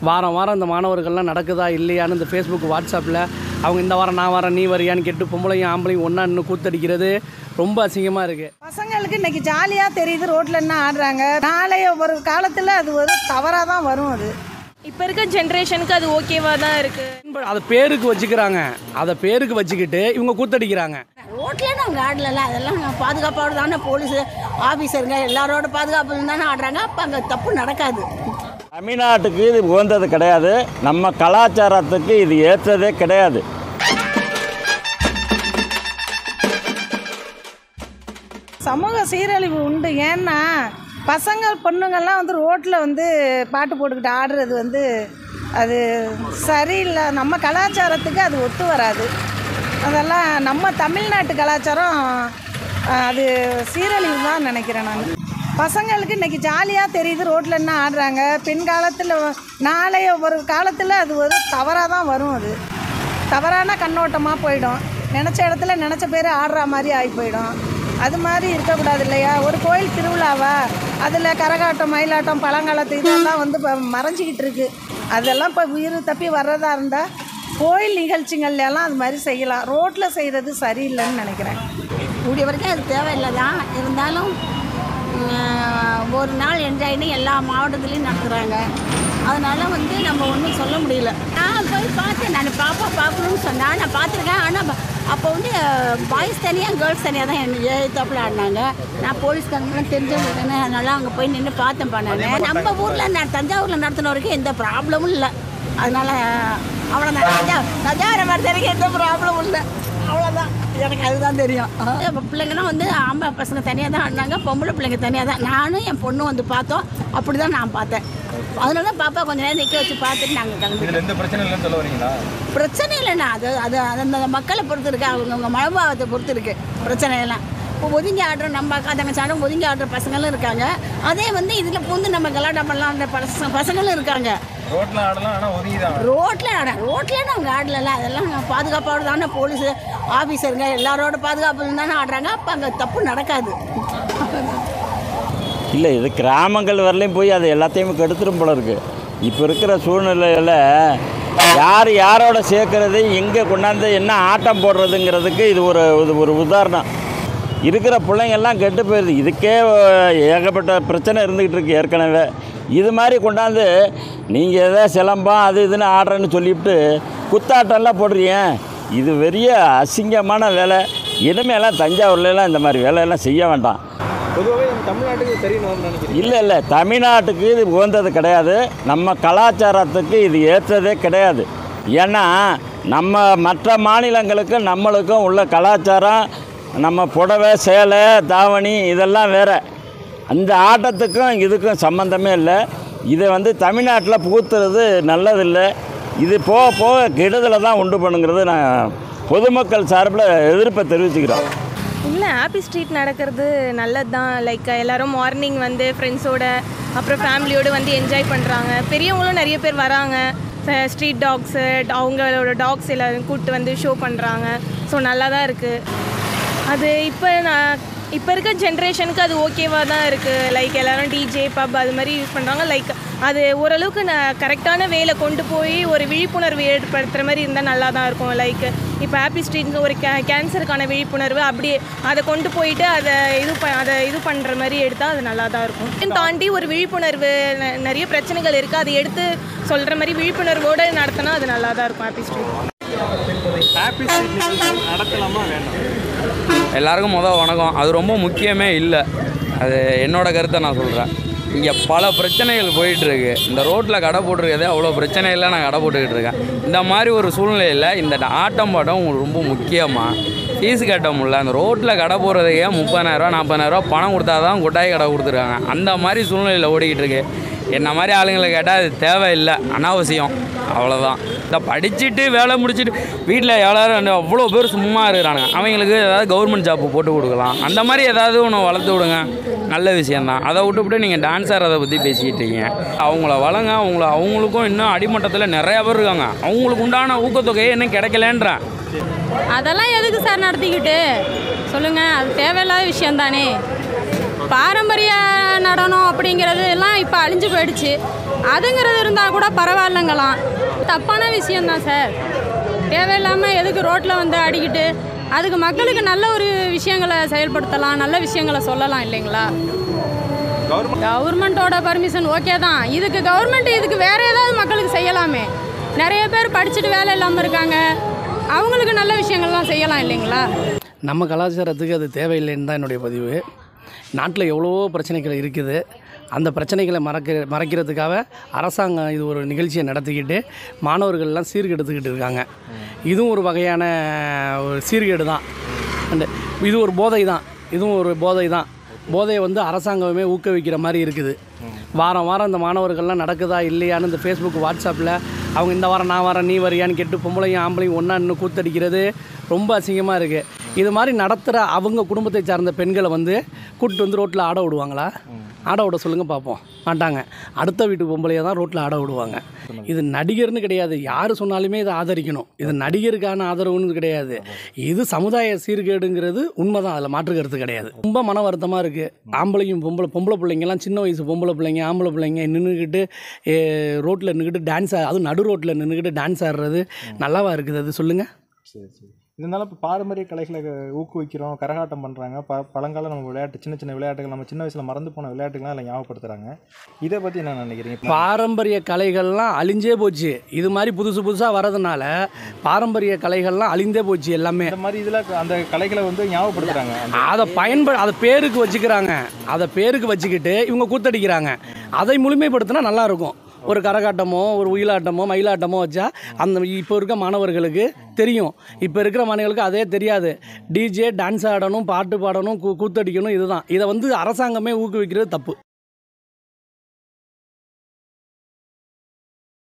வாரம் வாரம் இந்த மாணவர்கள்லாம் நடக்குதா இல்லையான்னு இந்த ஃபேஸ்புக் வாட்ஸ்அப்பில் அவங்க இந்த வாரம் நான் வரேன் நீ வரியான்னு கேட்டு பொம்பளையும் ஆம்பளையும் ஒன்றா நின்று கூத்தடிக்கிறது ரொம்ப அசிங்கமாக இருக்குது பசங்களுக்கு இன்னைக்கு ஜாலியாக தெரியுது ரோட்ல என்ன ஆடுறாங்க நாளைய ஒரு காலத்தில் அது ஒரு தவறாக தான் வரும் அது இப்போ இருக்க ஜென்ரேஷனுக்கு அது ஓகேவாக தான் இருக்குது அதை பேருக்கு வச்சுக்கிறாங்க அதை பேருக்கு வச்சுக்கிட்டு இவங்க கூத்தடிக்கிறாங்க ரோட்ல அவங்க ஆடல அதெல்லாம் பாதுகாப்போடு தானே போலீஸ் ஆஃபீஸருங்க எல்லாரோட பாதுகாப்பு தானே ஆடுறாங்க அப்போ அங்கே தப்பு நடக்காது தமிழ்நாட்டுக்கு இது உகந்தது கிடையாது நம்ம கலாச்சாரத்துக்கு இது ஏற்றதே கிடையாது சமூக சீரழிவு உண்டு ஏன்னா பசங்க பொண்ணுங்கள்லாம் வந்து ரோட்டில் வந்து பாட்டு போட்டுக்கிட்டு ஆடுறது வந்து அது சரியில்லை நம்ம கலாச்சாரத்துக்கு அது ஒத்து வராது அதெல்லாம் நம்ம தமிழ்நாட்டு கலாச்சாரம் அஹ், அது சீரழிவு தான் நினைக்கிறேன் நான் பசங்களுக்கு இன்னைக்கு ஜாலியாக தெரியுது ரோட்டில் என்ன ஆடுறாங்க பின் காலத்தில் நாளைய ஒரு காலத்தில் அது ஒரு தவறாக தான் வரும் அது தவறான கண்ணோட்டமாக போயிடும் நினச்ச இடத்துல நினச்ச பேர் ஆடுற மாதிரி ஆகி போயிடும் அது மாதிரி இருக்கக்கூடாது இல்லையா ஒரு கோயில் திருவிழாவா அதில் கரகாட்டம் மயிலாட்டம் பழங்காலத்து இதெல்லாம் வந்து இப்போ மறைஞ்சிக்கிட்டு இருக்கு அதெல்லாம் இப்போ உயிர் தப்பி வர்றதா இருந்தால் கோயில் நிகழ்ச்சிகள்ல எல்லாம் அது மாதிரி செய்யலாம் ரோட்டில் செய்கிறது சரியில்லைன்னு நினைக்கிறேன் கூடிய வரைக்கும் அது தேவையில்லை தான் இருந்தாலும் உம், ஒரு நாள் என்ஜாய்னு எல்லா மாவட்டத்துலேயும் நடத்துகிறாங்க அதனால வந்து நம்ம ஒன்றும் சொல்ல முடியல நான் போய் பார்த்தேன் நான் பாப்பா பார்க்கணும்னு சொன்னேன் நான் பார்த்துருக்கேன் ஆனால் அப்போ வந்து பாய்ஸ் தனியாக கேர்ள்ஸ் தனியாக தான் என்ன ஏத்தாப்பில் ஆடினாங்க நான் போலீஸ்காரங்களாம் தெரிஞ்சவங்க தானே அதனால அங்கே போய் நின்று பார்த்தேன்ப்பா நான் நம்ம ஊரில் நான் தஞ்சாவூரில் நடத்தின வரைக்கும் எந்த ப்ராப்ளமும் இல்லை அதனால அவ்வளோ நான் தஞ்சா தஞ்சாவூரை பொறுத்த வரைக்கும் எந்த ப்ராப்ளமும் இல்லை அவ்வளோதான் எனக்கு அதுதான் தெரியும் இப்போ பிள்ளைங்கலாம் வந்து ஆம்பளை பசங்க தனியாக தான் ஆடினாங்க பொம்பளை பிள்ளைங்க தனியாக தான் நானும் என் பொண்ணும் வந்து பார்த்தோம் அப்படி தான் நான் பார்த்தேன் அதனால தான் பாப்பா கொஞ்ச நேரம் நிற்க வச்சு பார்த்துட்டு நாங்கள் கிளம்பி இதில் எந்த பிரச்சனை இல்லைன்னு சொல்ல வரீங்களா பிரச்சனை இல்லைண்ணா அது அது அது அந்த மக்களை பொறுத்து இருக்கு அவங்கவுங்க மனோபாவத்தை பொறுத்து இருக்கு பிரச்சனை எல்லாம் இப்போ ஒதுங்கி ஆடுற நம்ம அக்கா தங்கச்சாடும் ஒதுங்கி ஆடுற பசங்களும் இருக்காங்க அதே வந்து இதில் பூந்து நம்ம கலாட்டா பண்ணலான்ற பச பசங்களும் இருக்காங்க ரோட்ல ஆடலாம் ஆனால் ஒதுங்கி தான் ரோட்டில் ஆட ரோட்டில் அவங்க ஆடல அதெல்லாம் பாதுகாப்போடு தானே போலீஸ் ஆஃபீஸருங்க எல்லாரோட பாதுகாப்பு தானே ஆடுறாங்க அப்போ அங்கே தப்பு நடக்காது இல்லை இது கிராமங்கள் வரலையும் போய் அது எல்லாத்தையுமே கெடுத்துரும் போல இருக்கு இப்போ இருக்கிற சூழ்நிலையில் யார் யாரோட சேர்க்கறது எங்கே கொண்டாந்து என்ன ஆட்டம் போடுறதுங்கிறதுக்கு இது ஒரு இது ஒரு உதாரணம் இருக்கிற பிள்ளைங்கெல்லாம் கெட்டு போயிடுது இதுக்கே அஹ், ஏகப்பட்ட பிரச்சனை இருந்துக்கிட்டு இருக்கு ஏற்கனவே இது மாதிரி கொண்டாந்து நீங்கள் எதோ சிலம்பம் அது இதுன்னு ஆடுறேன்னு சொல்லிவிட்டு குத்தாட்டம்லாம் போடுறீங்க இது பெரிய அசிங்கமான வேலை இனிமேலாம் தஞ்சாவூர்லலாம் இந்த மாதிரி வேலையெல்லாம் செய்ய வேண்டாம் பொதுவாகவே நம்ம தமிழ்நாட்டுக்கு சரின்னு நினைக்கிறீங்க இல்லை இல்லை தமிழ்நாட்டுக்கு இது உகந்தது கிடையாது நம்ம கலாச்சாரத்துக்கு இது ஏற்றதே கிடையாது ஏன்னா நம்ம மற்ற மாநிலங்களுக்கும் நம்மளுக்கும் உள்ள கலாச்சாரம் நம்ம புடவை சேலை தாவணி இதெல்லாம் வேறு அந்த ஆட்டத்துக்கும் இதுக்கும் சம்மந்தமே இல்லை இதை வந்து தமிழ்நாட்டில் புகுத்துறது நல்லதில்லை இது போக போக கெடுதலை தான் உண்டு பண்ணுங்கிறது நான் பொதுமக்கள் சார்பில் எதிர்ப்பை தெரிவிச்சுக்கிறோம் இல்லை ஹாப்பி ஸ்ட்ரீட் நடக்கிறது நல்லது தான் லைக் எல்லாரும் மார்னிங் வந்து ஃப்ரெண்ட்ஸோட அப்புறம் ஃபேமிலியோடு வந்து என்ஜாய் பண்ணுறாங்க பெரியவங்களும் நிறைய பேர் வராங்க ஸ்ட்ரீட் டாக்ஸு அவங்களோட டாக்ஸ் எல்லாரும் கூப்பிட்டு வந்து ஷோ பண்ணுறாங்க ஸோ நல்லா தான் இருக்குது அது இப்போ நான் இப்போ இருக்க ஜென்ரேஷனுக்கு அது ஓகேவாக தான் இருக்குது லைக் எல்லாரும் டிஜே பப் அது மாதிரி யூஸ் பண்ணுறாங்க லைக் அது ஓரளவுக்கு நான் கரெக்டான வேல கொண்டு போய் ஒரு விழிப்புணர்வு ஏற்படுத்துகிற மாதிரி இருந்தால் நல்லா தான் இருக்கும் லைக் இப்போ ஹாப்பி ஸ்ட்ரீட் ஒரு கே கேன்சருக்கான விழிப்புணர்வு அப்படி அதை கொண்டு போயிட்டு அதை இது ப அதை இது பண்ணுற மாதிரி எடுத்தால் அது நல்லா தான் இருக்கும் இதையும் தாண்டி ஒரு விழிப்புணர்வு ந- நிறைய பிரச்சனைகள் இருக்குது அதை எடுத்து சொல்கிற மாதிரி விழிப்புணர்வோடு நடத்தினா அது நல்லா தான் இருக்கும் ஹாப்பி ஸ்ட்ரீட் ஹாப்பி ஸ்ட்ரீட் நிகழ்ச்சி நடத்தலாமா வேண்டாம் எல்லாருக்கும் முதல் வணக்கம் அது ரொம்ப முக்கியமே இல்லை அது என்னோட கருத்தை நான் சொல்கிறேன் இங்கே பல பிரச்சனைகள் போயிட்டுருக்கு இந்த ரோட்டில் கடை போட்டிருக்கதே அவ்வளோ பிரச்சனையில் நான் கடை போட்டுக்கிட்டு இருக்கேன் இந்த மாதிரி ஒரு சூழ்நிலையில் இந்த ஆட்டம் பாட்டம் உங்களுக்கு ரொம்ப முக்கியமாக ஃபீஸ் கட்ட முடியல அந்த ரோட்டில் கடை போடுறதுக்கே முப்பதாயிரரூவா நாற்பதாயிரரூவா பணம் கொடுத்தா தான் கொட்டாய் கடை கொடுத்துருக்காங்க அந்த மாதிரி சூழ்நிலையில் ஓடிக்கிட்டு இருக்கு என்ன மாதிரி ஆளுங்களை கேட்டால் அது தேவையில்லை அனாவசியம் அவ்வளோதான் இந்த படிச்சுட்டு வேலை முடிச்சுட்டு வீட்டில் எல்லாரும் அவ்வளோ பேர் சும்மா இருக்கிறானுங்க அவங்களுக்கு ஏதாவது கவர்மெண்ட் ஜாப் போட்டு கொடுக்கலாம் அந்த மாதிரி ஏதாவது ஒன்று வளர்த்து விடுங்க நல்ல விஷயந்தான் அதை விட்டுவிட்டு நீங்கள் டான்ஸ் ஆடுறதை பற்றி பேசிக்கிட்டு இருக்கீங்க அவங்கள வளங்க அவங்கள அவங்களுக்கும் இன்னும் அடிமட்டத்தில் நிறையா பேர் இருக்காங்க அவங்களுக்கு உண்டான ஊக்கத்தொகையே இன்னும் கிடைக்கலன்றேன் அதெல்லாம் எதுக்கு சார் நடத்திக்கிட்டு சொல்லுங்கள் அது தேவையில்லாத விஷயம் தானே பாரம்பரிய நடனம் அப்படிங்கிறது எல்லாம் இப்போ அழிஞ்சு போயிடுச்சு அதுங்கிறது இருந்தால் கூட பரவாயில்லைங்களாம் தப்பான விஷயந்தான் சார் தேவையில்லாமல் எதுக்கு ரோட்டில் வந்து அடிக்கிட்டு அதுக்கு மக்களுக்கு நல்ல ஒரு விஷயங்களை செயல்படுத்தலாம் நல்ல விஷயங்களை சொல்லலாம் இல்லைங்களா கவர்மெண்ட்டோட பர்மிஷன் ஓகே தான் இதுக்கு கவர்மெண்ட் இதுக்கு வேற ஏதாவது மக்களுக்கு செய்யலாமே நிறைய பேர் படிச்சுட்டு வேலை இல்லாமல் இருக்காங்க அவங்களுக்கு நல்ல விஷயங்கள்லாம் செய்யலாம் இல்லைங்களா நம்ம கலாச்சாரத்துக்கு அது தேவையில்லைன்னு தான் என்னுடைய பதிவு நாட்டில் எவ்வளவோ பிரச்சனைகள் இருக்குது அந்த பிரச்சனைகளை மறக்க மறைக்கிறதுக்காக அரசாங்கம் இது ஒரு நிகழ்ச்சியை நடத்திக்கிட்டு மாணவர்கள்லாம் சீர்கெடுத்துக்கிட்டு இருக்காங்க இதுவும் ஒரு வகையான ஒரு சீர்கேடு தான் அந்த இது ஒரு போதை தான் இதுவும் ஒரு போதை தான் போதையை வந்து அரசாங்கமே ஊக்குவிக்கிற மாதிரி இருக்குது வாரம் வாரம் இந்த மாணவர்கள்லாம் நடக்குதா இல்லையான்னு இந்த ஃபேஸ்புக் வாட்ஸ்அப்பில் அவங்க இந்த வாரம் நான் வரேன் நீ வரியான்னு கேட்டு பொம்பளையும் ஆம்பளையும் ஒன்றா நின்று கூத்தடிக்கிறது ரொம்ப அசிங்கமாக இருக்குது இது மாதிரி நடத்துகிற அவங்க குடும்பத்தை சார்ந்த பெண்களை வந்து கூப்பிட்டு வந்து ரோட்டில் ஆட விடுவாங்களா ஆட விட சொல்லுங்கள் பார்ப்போம் மாட்டாங்க அடுத்த வீட்டு பொம்பளையை தான் ரோட்டில் ஆட விடுவாங்க இது நடிகர்னு கிடையாது யார் சொன்னாலுமே இதை ஆதரிக்கணும் இது நடிகருக்கான ஆதரவுன்னு கிடையாது இது சமுதாய சீர்கேடுங்கிறது உண்மைதான் அதில் மாற்று கருத்து கிடையாது ரொம்ப மன வருத்தமாக இருக்குது ஆம்பளையும் பொம்பளை பொம்பளை பிள்ளைங்கலாம் சின்ன வயசு பொம்பளை பிள்ளைங்க ஆம்பளை பிள்ளைங்க நின்றுக்கிட்டு ரோட்டில் நின்றுக்கிட்டு டான்ஸ் அதுவும் நடு ரோட்டில் நின்றுக்கிட்டு டான்ஸ் ஆடுறது நல்லாவா இருக்குது அது சொல்லுங்கள் சரி சரி இருந்தாலும் இப்போ பாரம்பரிய கலைகளை ஊக்குவிக்கிறோம் கரகாட்டம் பண்ணுறாங்க ப பழங்கால நம்ம விளையாட்டு சின்ன சின்ன விளையாட்டுகள் நம்ம சின்ன வயசில் மறந்து போன விளையாட்டுகள்லாம் அதில் ஞாபகப்படுத்துகிறாங்க இதை பற்றி என்ன நினைக்கிறீங்க பாரம்பரிய கலைகள்லாம் அழிஞ்சே போச்சு இது மாதிரி புதுசு புதுசாக வரதுனால பாரம்பரிய கலைகள்லாம் அழிந்தே போச்சு எல்லாமே இந்த மாதிரி இதில் அந்த கலைகளை வந்து ஞாபகப்படுத்துகிறாங்க அதை பயன்ப அதை பேருக்கு வச்சுக்கிறாங்க அதை பேருக்கு வச்சுக்கிட்டு இவங்க கூத்தடிக்கிறாங்க அதை முழுமைப்படுத்தினா நல்லா இருக்கும் ஒரு கரகாட்டமோ ஒரு ஒயிலாட்டமோ மயிலாட்டமோ வச்சா அந்த இப்போ இருக்க மாணவர்களுக்கு தெரியும் இப்போ இருக்கிற மாணவர்களுக்கு அதே தெரியாது டிஜே டான்ஸ் ஆடணும் பாட்டு பாடணும் கூ கூத்தடிக்கணும் இதுதான் இதை வந்து அரசாங்கமே ஊக்குவிக்கிறது தப்பு